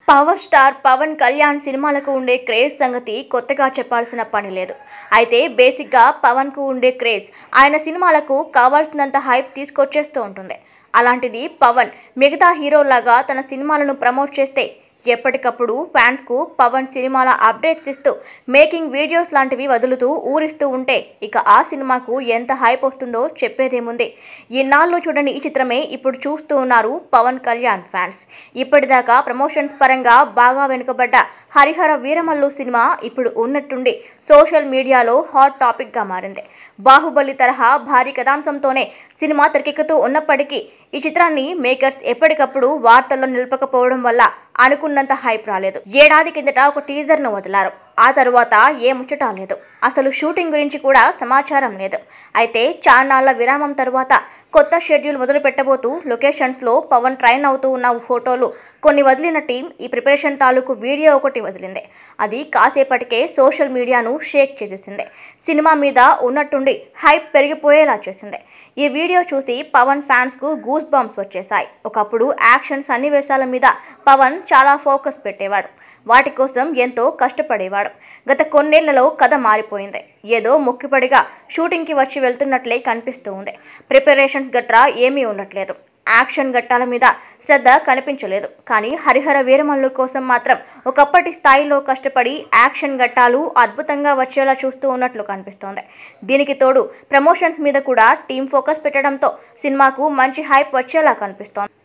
power star Pawan Kalyan సినిమాలకు ఉండే craze సంగతి కొత్తగా చెప్పాల్సిన పని లేదు అయితే బేసిక్గా పవన్కు ఉండే క్రేజ్ ఆయన సినిమాలకు కావాల్సినంత హైప్ తీసుకొచ్చేస్తూ ఉంటుంది అలాంటిది పవన్ మిగతా హీరోలాగా తన సినిమాలను ప్రమోట్ చేస్తే ఎప్పటికప్పుడు ఫ్యాన్స్కు పవన్ సినిమాల అప్డేట్స్ ఇస్తూ మేకింగ్ వీడియోస్ లాంటివి వదులుతూ ఊరిస్తూ ఉంటే ఇక ఆ సినిమాకు ఎంత హైప్ వస్తుందో చెప్పేదేముంది ఇన్నాళ్ళు చూడని ఈ చిత్రమే ఇప్పుడు చూస్తూ ఉన్నారు పవన్ కళ్యాణ్ ఫ్యాన్స్ ఇప్పటిదాకా ప్రమోషన్స్ పరంగా బాగా వెనుకబడ్డ హరిహర వీరమల్లు సినిమా ఇప్పుడు ఉన్నట్టుండి సోషల్ మీడియాలో హాట్ టాపిక్గా మారింది బాహుబలి తరహా భారీ కథాంశంతోనే సినిమా తెరకెక్కుతూ ఉన్నప్పటికీ ఈ చిత్రాన్ని మేకర్స్ ఎప్పటికప్పుడు వార్తల్లో నిలపకపోవడం వల్ల అనుకున్నంత హైప్ రాలేదు ఏడాది కిందట ఒక టీజర్ను వదిలారు ఆ తరువాత ఏ ముచ్చటా లేదు అసలు షూటింగ్ గురించి కూడా సమాచారం లేదు అయితే చాన్నాళ్ల విరామం తరువాత కొత్త షెడ్యూల్ మొదలు పెట్టబోతూ లొకేషన్స్లో పవన్ ట్రైన్ అవుతూ ఉన్న ఫోటోలు కొన్ని వదిలిన టీం ఈ ప్రిపరేషన్ తాలూకు వీడియో ఒకటి వదిలింది అది కాసేపటికే సోషల్ మీడియాను షేక్ చేసేసింది సినిమా మీద ఉన్నట్టుండి హైప్ పెరిగిపోయేలా చేసింది ఈ వీడియో చూసి పవన్ ఫ్యాన్స్కు గూస్ బంప్స్ వచ్చేసాయి ఒకప్పుడు యాక్షన్ సన్నివేశాల మీద పవన్ చాలా ఫోకస్ పెట్టేవాడు వాటి కోసం ఎంతో కష్టపడేవాడు గత కొన్నేళ్లలో కథ మారిపోయింది ఏదో మొక్కిపడిగా షూటింగ్కి వచ్చి వెళ్తున్నట్లే కనిపిస్తూ ఉంది ప్రిపరేషన్స్ గట్రా ఏమీ ఉండట్లేదు యాక్షన్ ఘట్టాల మీద శ్రద్ధ కనిపించలేదు కానీ హరిహర వీరమల్లు కోసం మాత్రం ఒకప్పటి స్థాయిలో కష్టపడి యాక్షన్ ఘట్టాలు అద్భుతంగా వచ్చేలా చూస్తూ ఉన్నట్లు కనిపిస్తోంది దీనికి తోడు ప్రమోషన్స్ మీద కూడా టీం ఫోకస్ పెట్టడంతో సినిమాకు మంచి హైప్ వచ్చేలా కనిపిస్తోంది